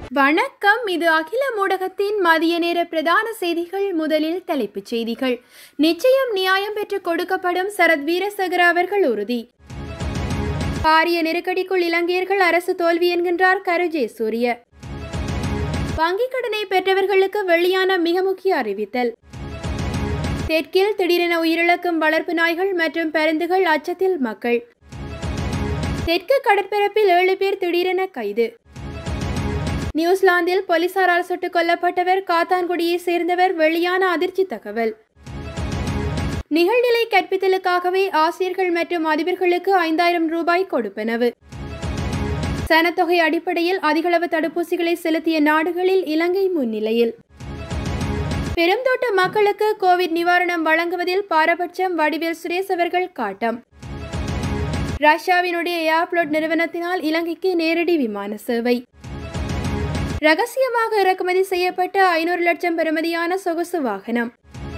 வணக்கம் இது அகில ஊடகத்தின் மதிய நேர பிரதான செய்திகள் முதலில் தலைப்புச் செய்திகள் நிச்சயம் நியாயம் பெற்றுக் கொடுக்கப்படும் சரத் வீரசேகர அவர்கள் உறுதி பாரிய நெருக்கடிக்குள் இலங்கையர்கள் அரசு தோல்வி என்கின்றார் கருஜே சூரிய வங்கிக் கடனை பெற்றவர்களுக்கு வெளியான மிக முக்கிய அறிவித்தல் தெற்கில் திடீரென உயிரிழக்கும் வளர்ப்பு நாய்கள் மற்றும் பருந்துகள் அச்சத்தில் மக்கள் தெற்கு கடற்பரப்பில் ஏழு பேர் திடீரென கைது நியூசிலாந்தில் போலீசாரால் சுட்டுக் கொல்லப்பட்டவர் காத்தான்குடியை சேர்ந்தவர் வெளியான அதிர்ச்சி தகவல் நிகழ்நிலை கற்பித்தலுக்காகவே ஆசிரியர்கள் மற்றும் அதிபர்களுக்கு ஐந்தாயிரம் ரூபாய் கொடுப்பனவு சனத்தொகை அடிப்படையில் அதிகளவு தடுப்பூசிகளை செலுத்திய நாடுகளில் இலங்கை முன்னிலையில் பெருந்தோட்ட மக்களுக்கு கோவிட் நிவாரணம் வழங்குவதில் பாரபட்சம் வடிவேல் சுரேஷ் அவர்கள் காட்டம் ரஷ்யாவினுடைய ஏர்ப்ளோட் நிறுவனத்தினால் இலங்கைக்கு நேரடி விமான சேவை ரகசியமாக இறக்குமதி செய்யப்பட்ட ஐநூறு லட்சம் பெறுமதியான சொகுசு வாகனம்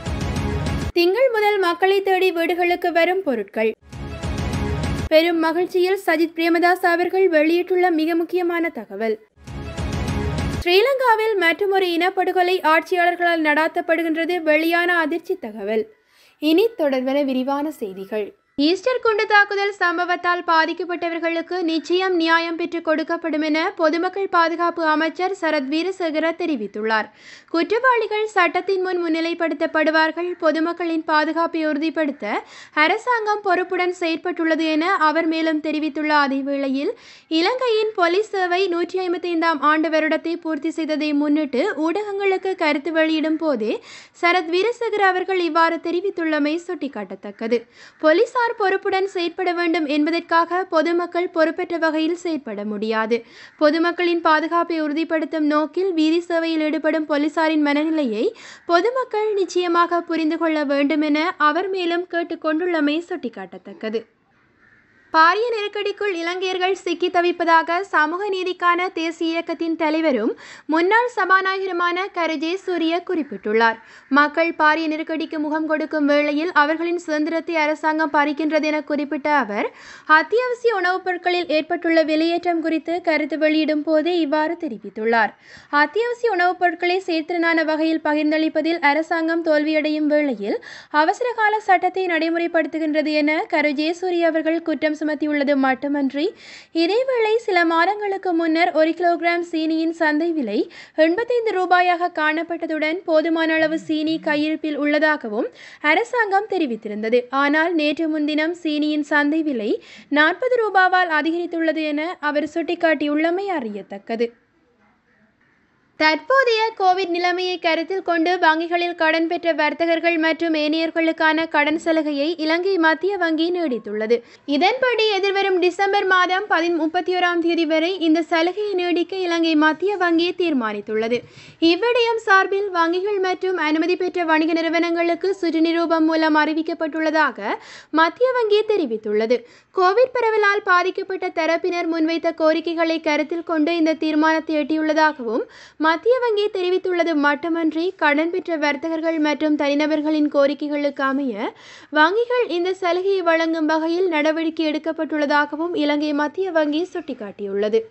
திங்கள் முதல் மக்களை தேடி வீடுகளுக்கு வரும் பொருட்கள் பெரும் மகிழ்ச்சியில் சஜித் பிரேமதாஸ் அவர்கள் வெளியிட்டுள்ள மிக முக்கியமான தகவல் ஸ்ரீலங்காவில் மற்றொரு இனப்படுகொலை ஆட்சியாளர்களால் நடாத்தப்படுகின்றது வெளியான அதிர்ச்சி தகவல் இனி தொடர்வன விரிவான செய்திகள் ஈஸ்டர் குண்டு தாக்குதல் சம்பவத்தால் பாதிக்கப்பட்டவர்களுக்கு நிச்சயம் நியாயம் பெற்றுக் கொடுக்கப்படும் என பொதுமக்கள் பாதுகாப்பு அமைச்சர் சரத் வீரசேகர தெரிவித்துள்ளார் குற்றவாளிகள் சட்டத்தின் முன் முன்னிலைப்படுத்தப்படுவார்கள் பொதுமக்களின் பாதுகாப்பை உறுதிப்படுத்த அரசாங்கம் பொறுப்புடன் செயற்பட்டுள்ளது என அவர் மேலும் தெரிவித்துள்ள அதேவேளையில் இலங்கையின் போலீஸ் சேவை நூற்றி ஐம்பத்தி ஐந்தாம் ஆண்டு வருடத்தை பூர்த்தி செய்ததை முன்னிட்டு ஊடகங்களுக்கு கருத்து வெளியிடும் போதே சரத் வீரசேகர் அவர்கள் இவ்வாறு தெரிவித்துள்ளமை சுட்டிக்காட்டத்தக்கது போலீசார் பொறுப்புடன் செயற்பட வேண்டும் என்பதற்காக பொதுமக்கள் பொறுப்பற்ற வகையில் செயற்பட முடியாது பொதுமக்களின் பாதுகாப்பை உறுதிப்படுத்தும் நோக்கில் வீதி சேவையில் ஈடுபடும் போலீசாரின் மனநிலையை பொதுமக்கள் நிச்சயமாக புரிந்து கொள்ள வேண்டும் என அவர் மேலும் கேட்டுக்கொண்டுள்ளமை சுட்டிக்காட்டத்தக்கது பாரிய நெருக்கடிக்குள் இலங்கையர்கள் சிக்கி தவிப்பதாக சமூக நீதிக்கான தேசிய இயக்கத்தின் தலைவரும் முன்னாள் சபாநாயகருமான கரஜே சூரிய குறிப்பிட்டுள்ளார் மக்கள் பாரிய நெருக்கடிக்கு முகம் கொடுக்கும் வேளையில் அவர்களின் சுதந்திரத்தை அரசாங்கம் பறிக்கின்றது என குறிப்பிட்ட அவர் அத்தியாவசிய உணவுப் பொருட்களில் ஏற்பட்டுள்ள வெளியேற்றம் குறித்து கருத்து வெளியிடும் போதே இவ்வாறு தெரிவித்துள்ளார் அத்தியாவசிய உணவுப் பொருட்களை செயற்திறனான வகையில் பகிர்ந்தளிப்பதில் அரசாங்கம் தோல்வியடையும் வேளையில் அவசரகால சட்டத்தை நடைமுறைப்படுத்துகின்றது என கரு ஜெயசூரி அவர்கள் குற்றம் சுமத்தியுள்ளது மட்டுமன்றி இதேவேளை சில மாதங்களுக்கு முன்னர் ஒரு கிலோகிராம் சீனியின் சந்தை விலை எண்பத்தைந்து ரூபாயாக காணப்பட்டதுடன் போதுமான அளவு சீனி கையிருப்பில் உள்ளதாகவும் அரசாங்கம் தெரிவித்திருந்தது ஆனால் நேற்று முன்தினம் சீனியின் சந்தை விலை நாற்பது ரூபாவால் அதிகரித்துள்ளது என அவர் சுட்டிக்காட்டியுள்ளமை அறியத்தக்கது தற்போதைய கோவிட் நிலைமையை கருத்தில் கொண்டு வங்கிகளில் கடன் பெற்ற வர்த்தகர்கள் மற்றும் ஏனையர்களுக்கான கடன் சலுகையை இலங்கை மத்திய வங்கி நீடித்துள்ளது இதன்படி எதிர்வரும் டிசம்பர் மாதம் பதி முப்பத்தி ஓராம் தேதி வரை இந்த சலுகையை நீடிக்க இலங்கை மத்திய வங்கி தீர்மானித்துள்ளது இவ்விடயம் சார்பில் வங்கிகள் மற்றும் அனுமதி பெற்ற வணிக நிறுவனங்களுக்கு சுற்றுநிரூபம் மூலம் அறிவிக்கப்பட்டுள்ளதாக மத்திய வங்கி தெரிவித்துள்ளது கோவிட் பரவலால் பாதிக்கப்பட்ட தரப்பினர் முன்வைத்த கோரிக்கைகளை கருத்தில் கொண்டு இந்த தீர்மானத்தை எட்டியுள்ளதாகவும் மத்திய வங்கி தெரிவித்துள்ளது மட்டுமன்றி கடன் பெற்ற வர்த்தகர்கள் மற்றும் தனிநபர்களின் கோரிக்கைகளுக்கு அமைய வங்கிகள் இந்த சலுகையை வழங்கும் வகையில் நடவடிக்கை எடுக்கப்பட்டுள்ளதாகவும் இலங்கை மத்திய வங்கி சுட்டிக்காட்டியுள்ளது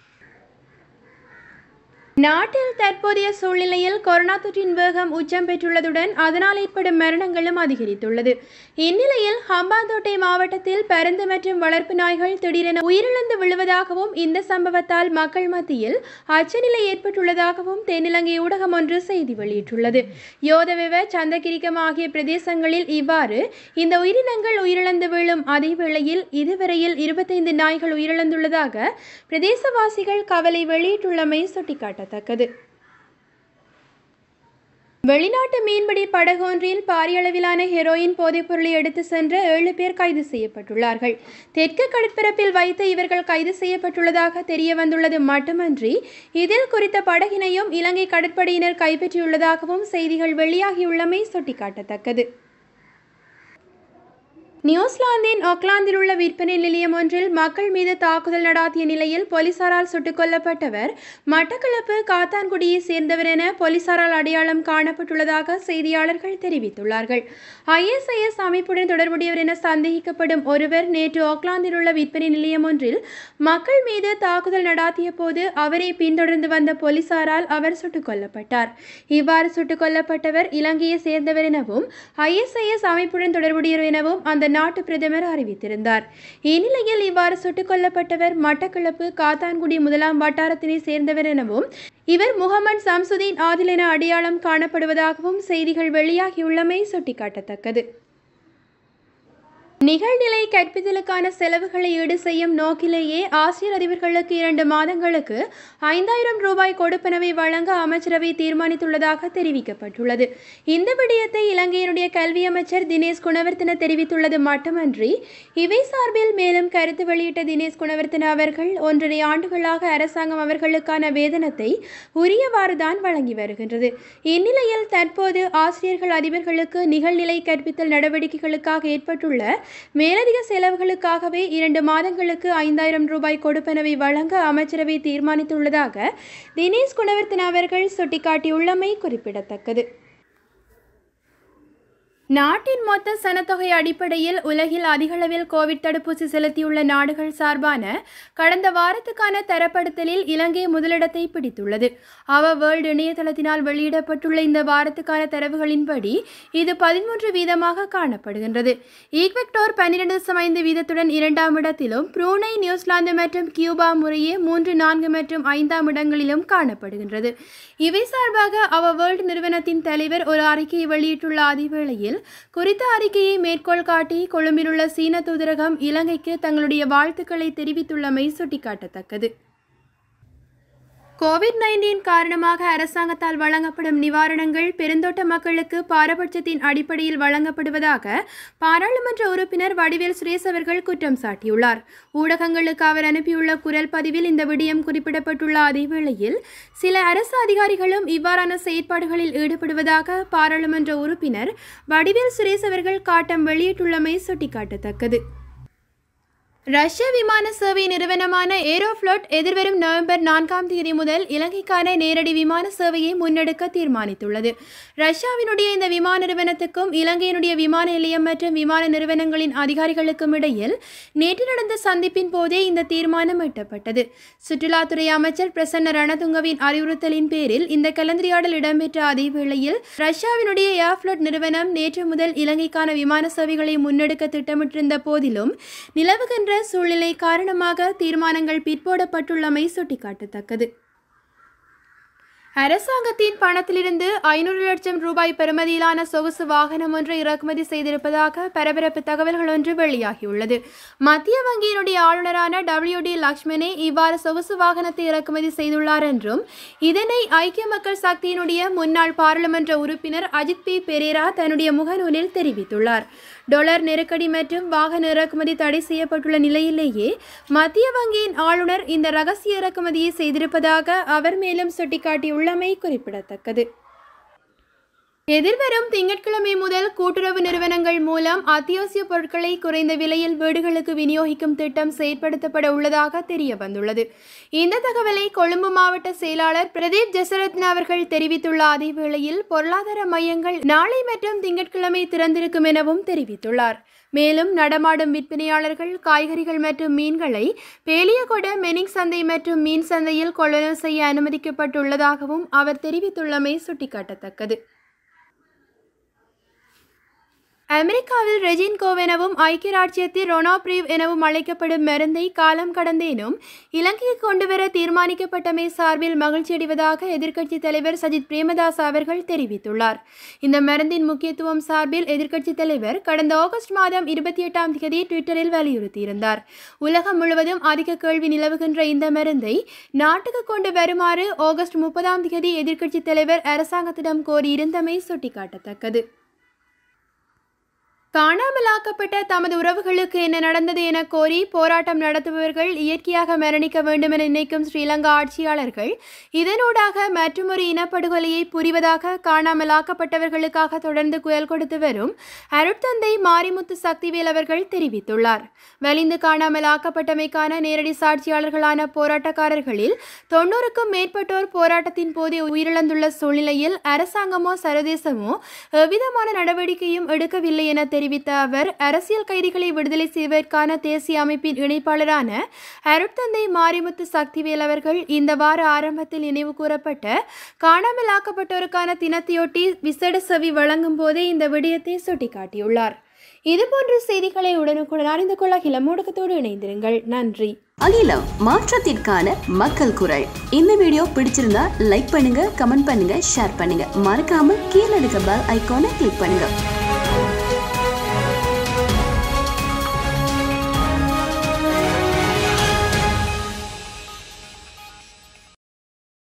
நாட்டில் தற்போதைய சூழ்நிலையில் கொரோனா தொற்றின் வேகம் உச்சம் பெற்றுள்ளதுடன் அதனால் ஏற்படும் மரணங்களும் அதிகரித்துள்ளது இந்நிலையில் ஹம்பாந்தோட்டை மாவட்டத்தில் பருந்து மற்றும் வளர்ப்பு நாய்கள் திடீரென உயிரிழந்து விழுவதாகவும் இந்த சம்பவத்தால் மக்கள் மத்தியில் அச்சநிலை ஏற்பட்டுள்ளதாகவும் தென்னிலங்கை ஊடகம் ஒன்று செய்தி வெளியிட்டுள்ளது யோதவெவ சந்தகிரிக்கம் ஆகிய பிரதேசங்களில் இவ்வாறு இந்த உயிரினங்கள் உயிரிழந்து விழும் அதே வேளையில் இதுவரையில் இருபத்தைந்து நாய்கள் உயிரிழந்துள்ளதாக பிரதேசவாசிகள் கவலை வெளியிட்டுள்ளமை சுட்டிக்காட்ட குறிப்பிடத்தக்கது வெளிநாட்டு மீன்பிடி படகொன்றில் பாரிய அளவிலான ஹெரோயின் போதைப்பொருளை எடுத்து சென்ற ஏழு பேர் கைது செய்யப்பட்டுள்ளார்கள் தெற்கு கடற்பரப்பில் வைத்து இவர்கள் கைது செய்யப்பட்டுள்ளதாக தெரிய வந்துள்ளது மட்டுமன்றி இதில் குறித்த படகினையும் இலங்கை கடற்படையினர் கைப்பற்றியுள்ளதாகவும் செய்திகள் வெளியாகியுள்ளமை சுட்டிக்காட்டத்தக்கது நியூசிலாந்தின் ஒக்லாந்தில் உள்ள விற்பனை நிலையம் ஒன்றில் மக்கள் மீது தாக்குதல் நடாத்திய நிலையில் போலீசாரால் சுட்டுக் கொல்லப்பட்டவர் மட்டக்களப்பு காத்தான்குடியை சேர்ந்தவர் என போலீசாரால் அடையாளம் காணப்பட்டுள்ளதாக செய்தியாளர்கள் தெரிவித்துள்ளார்கள் ஐஎஸ்ஐஎஸ் அமைப்புடன் தொடர்புடையவர் என சந்தேகிக்கப்படும் ஒருவர் நேற்று ஆக்லாந்தில் உள்ள விற்பனை நிலையம் ஒன்றில் மக்கள் மீது தாக்குதல் நடாத்திய போது அவரை பின்தொடர்ந்து வந்த போலீசாரால் அவர் சுட்டுக் கொல்லப்பட்டார் இவ்வாறு சுட்டுக் கொல்லப்பட்டவர் இலங்கையை சேர்ந்தவர் எனவும் ஐஎஸ்ஐஎஸ் அமைப்புடன் தொடர்புடையவர் எனவும் அந்த நாட்டு பிரதமர் அறிவித்திருந்தார் இந்நிலையில் இவ்வாறு சுட்டுக் கொல்லப்பட்டவர் மட்டக்களப்பு காத்தான்குடி முதலாம் வட்டாரத்தினை சேர்ந்தவர் எனவும் இவர் முகமது சம்சுதீன் ஆதில் என அடையாளம் காணப்படுவதாகவும் செய்திகள் வெளியாகியுள்ளமை சுட்டிக்காட்டத்தக்கது நிகழ்நிலை கற்பித்தலுக்கான செலவுகளை ஈடு செய்யும் நோக்கிலேயே ஆசிரியர் அதிபர்களுக்கு இரண்டு மாதங்களுக்கு ஐந்தாயிரம் ரூபாய் கொடுப்பனவை வழங்க அமைச்சரவை தீர்மானித்துள்ளதாக தெரிவிக்கப்பட்டுள்ளது இந்த விடயத்தை இலங்கையினுடைய கல்வி அமைச்சர் தினேஷ் குணவர்த்தன தெரிவித்துள்ளது மட்டுமன்றி இவை சார்பில் மேலும் கருத்து வெளியிட்ட தினேஷ் குணவர்த்தன அவர்கள் ஒன்றரை ஆண்டுகளாக அரசாங்கம் அவர்களுக்கான வேதனத்தை உரியவாறுதான் வழங்கி வருகின்றது இந்நிலையில் தற்போது ஆசிரியர்கள் அதிபர்களுக்கு நிகழ்நிலை கற்பித்தல் நடவடிக்கைகளுக்காக ஏற்பட்டுள்ள மேலதிக செலவுகளுக்காகவே இரண்டு மாதங்களுக்கு ஐந்தாயிரம் ரூபாய் கொடுப்பனவை வழங்க அமைச்சரவை தீர்மானித்துள்ளதாக தினேஷ் குணவர்த்தன அவர்கள் சுட்டிக்காட்டியுள்ளமை குறிப்பிடத்தக்கது நாட்டின் மொத்த சனத்தொகை அடிப்படையில் உலகில் அதிகளவில் கோவிட் தடுப்பூசி செலுத்தியுள்ள நாடுகள் சார்பான கடந்த வாரத்துக்கான தரப்படுத்தலில் இலங்கை முதலிடத்தை பிடித்துள்ளது அவ வேர்ல்டு இணையதளத்தினால் வெளியிடப்பட்டுள்ள இந்த வாரத்துக்கான தரவுகளின்படி இது பதிமூன்று வீதமாக காணப்படுகின்றது ஈக்வெக்டோர் பன்னிரண்டு தசம் ஐந்து வீதத்துடன் இரண்டாம் இடத்திலும் ப்ரூனை நியூசிலாந்து மற்றும் கியூபா முறையே மூன்று நான்கு மற்றும் ஐந்தாம் இடங்களிலும் காணப்படுகின்றது இவை சார்பாக அவ வேர்ல்டு நிறுவனத்தின் தலைவர் ஒரு அறிக்கையை வெளியிட்டுள்ள அதேவேளையில் குறித்த அறிக்கையை மேற்கோள் காட்டி கொழும்பிலுள்ள சீன தூதரகம் இலங்கைக்கு தங்களுடைய வாழ்த்துக்களை தெரிவித்துள்ளமை சுட்டிக்காட்டத்தக்கது கோவிட் நைன்டீன் காரணமாக அரசாங்கத்தால் வழங்கப்படும் நிவாரணங்கள் பெருந்தோட்ட மக்களுக்கு பாரபட்சத்தின் அடிப்படையில் வழங்கப்படுவதாக பாராளுமன்ற உறுப்பினர் வடிவேல் சுரேஷ் அவர்கள் குற்றம் சாட்டியுள்ளார் ஊடகங்களுக்கு அவர் அனுப்பியுள்ள குரல் பதிவில் இந்த விடயம் குறிப்பிடப்பட்டுள்ள அதேவேளையில் சில அரசு அதிகாரிகளும் இவ்வாறான செயற்பாடுகளில் ஈடுபடுவதாக பாராளுமன்ற உறுப்பினர் வடிவேல் சுரேஷ் அவர்கள் காட்டம் வெளியிட்டுள்ளமை சுட்டிக்காட்டத்தக்கது ரஷ்ய விமான சேவை நிறுவனமான ஏரோஃப்ளோட் எதிர்வரும் நவம்பர் நான்காம் தேதி முதல் இலங்கைக்கான நேரடி விமான சேவையை முன்னெடுக்க தீர்மானித்துள்ளது ரஷ்யாவினுடைய இந்த விமான நிறுவனத்துக்கும் இலங்கையினுடைய விமான நிலையம் மற்றும் விமான நிறுவனங்களின் அதிகாரிகளுக்கும் இடையில் நேற்று நடந்த சந்திப்பின் போதே இந்த தீர்மானம் எட்டப்பட்டது சுற்றுலாத்துறை அமைச்சர் பிரசன்ன ரணதுங்கவின் அறிவுறுத்தலின் பேரில் இந்த கலந்துரையாடல் இடம்பெற்ற அதே வேளையில் ரஷ்யாவினுடைய ஏர்ஃப்ளோட் நிறுவனம் நேற்று முதல் இலங்கைக்கான விமான சேவைகளை முன்னெடுக்க திட்டமிட்டிருந்த போதிலும் நிலவுகின்ற சூழ்நிலை காரணமாக தீர்மானங்கள் பிற்போடப்பட்டுள்ளமை சுட்டிக்காட்டத்தக்கது அரசாங்கத்தின் பணத்திலிருந்து ஐநூறு லட்சம் ரூபாய் பெறுமதியிலான சொகுசு வாகனம் ஒன்று இறக்குமதி செய்திருப்பதாக பரபரப்பு தகவல்கள் ஒன்று வெளியாகியுள்ளது மத்திய வங்கியினுடைய ஆளுநரான டபிள்யூ டி லக்ஷ்மணே இவ்வாறு சொகுசு வாகனத்தை இறக்குமதி செய்துள்ளார் என்றும் இதனை ஐக்கிய மக்கள் சக்தியினுடைய முன்னாள் பாராளுமன்ற உறுப்பினர் அஜித் பி பெரேரா தன்னுடைய முகநூலில் தெரிவித்துள்ளார் டொலர் நெருக்கடி மற்றும் வாகன இறக்குமதி தடை செய்யப்பட்டுள்ள நிலையிலேயே மத்திய வங்கியின் ஆளுநர் இந்த ரகசிய இறக்குமதியை செய்திருப்பதாக அவர் மேலும் சுட்டிக்காட்டியுள்ளமை குறிப்பிடத்தக்கது எதிர்வரும் திங்கட்கிழமை முதல் கூட்டுறவு நிறுவனங்கள் மூலம் அத்தியாவசிய பொருட்களை குறைந்த விலையில் வீடுகளுக்கு விநியோகிக்கும் திட்டம் செயற்படுத்தப்பட உள்ளதாக தெரிய வந்துள்ளது இந்த தகவலை கொழும்பு மாவட்ட செயலாளர் பிரதீப் ஜெசரத்ன அவர்கள் தெரிவித்துள்ள அதே வேளையில் பொருளாதார மையங்கள் நாளை மற்றும் திங்கட்கிழமை திறந்திருக்கும் எனவும் தெரிவித்துள்ளார் மேலும் நடமாடும் விற்பனையாளர்கள் காய்கறிகள் மற்றும் மீன்களை பேலியகொட மெனிங் சந்தை மற்றும் மீன் சந்தையில் கொள்ளளவு செய்ய அனுமதிக்கப்பட்டுள்ளதாகவும் அவர் தெரிவித்துள்ளமை சுட்டிக்காட்டத்தக்கது அமெரிக்காவில் ரெஜின் கோவ் எனவும் ஐக்கிய ராஜ்யத்தில் ரொனாப்ரீவ் எனவும் அழைக்கப்படும் மருந்தை காலம் கடந்தேனும் இலங்கைக்கு கொண்டுவர தீர்மானிக்கப்பட்டமை சார்பில் மகிழ்ச்சியடைவதாக எதிர்க்கட்சித் தலைவர் சஜித் பிரேமதாஸ் அவர்கள் தெரிவித்துள்ளார் இந்த மருந்தின் முக்கியத்துவம் சார்பில் எதிர்க்கட்சித் தலைவர் கடந்த ஆகஸ்ட் மாதம் இருபத்தி எட்டாம் தேதி ட்விட்டரில் வலியுறுத்தியிருந்தார் உலகம் முழுவதும் அதிக கேள்வி நிலவுகின்ற இந்த மருந்தை நாட்டுக்கு கொண்டு வருமாறு ஆகஸ்ட் முப்பதாம் தேதி எதிர்க்கட்சித் தலைவர் அரசாங்கத்திடம் கோரியிருந்தமை சுட்டிக்காட்டத்தக்கது காணாமலாக்கப்பட்ட தமது உறவுகளுக்கு என்ன நடந்தது என கோரி போராட்டம் நடத்துபவர்கள் இயற்கையாக மரணிக்க வேண்டும் என நினைக்கும் ஸ்ரீலங்கா ஆட்சியாளர்கள் இதனூடாக மற்றொரு இனப்படுகொலையை புரிவதாக காணாமலாக்கப்பட்டவர்களுக்காக தொடர்ந்து குரல் கொடுத்து வரும் அருட்தந்தை மாரிமுத்து சக்திவேல் அவர்கள் தெரிவித்துள்ளார் வலிந்து காணாமலாக்கப்பட்டமைக்கான நேரடி சாட்சியாளர்களான போராட்டக்காரர்களில் தொன்னூறுக்கும் மேற்பட்டோர் போராட்டத்தின் போது உயிரிழந்துள்ள சூழ்நிலையில் அரசாங்கமோ சர்வதேசமோ எவ்விதமான நடவடிக்கையும் எடுக்கவில்லை என தெரிவித்த அவர் அரசியல் கைதிகளை விடுதலை செய்வதற்கான தேசிய அமைப்பின் இணைப்பாளரான அருட்தந்தை மாரிமுத்து சக்திவேல் அவர்கள் இந்த வார ஆரம்பத்தில் நினைவு கூறப்பட்ட காணாமல் ஆக்கப்பட்டோருக்கான தினத்தையொட்டி விசேட செவி வழங்கும் போதே இந்த விடயத்தை சுட்டிக்காட்டியுள்ளார் இதுபோன்ற செய்திகளை உடனுக்குடன் அறிந்து கொள்ள இளமூடகத்தோடு இணைந்திருங்கள் நன்றி அகிலம் மாற்றத்திற்கான மக்கள் குரல் இந்த வீடியோ பிடிச்சிருந்தா லைக் பண்ணுங்க கமெண்ட் பண்ணுங்க ஷேர் பண்ணுங்க மறக்காம கீழே இருக்க பெல் ஐகானை கிளிக் பண்ணுங்க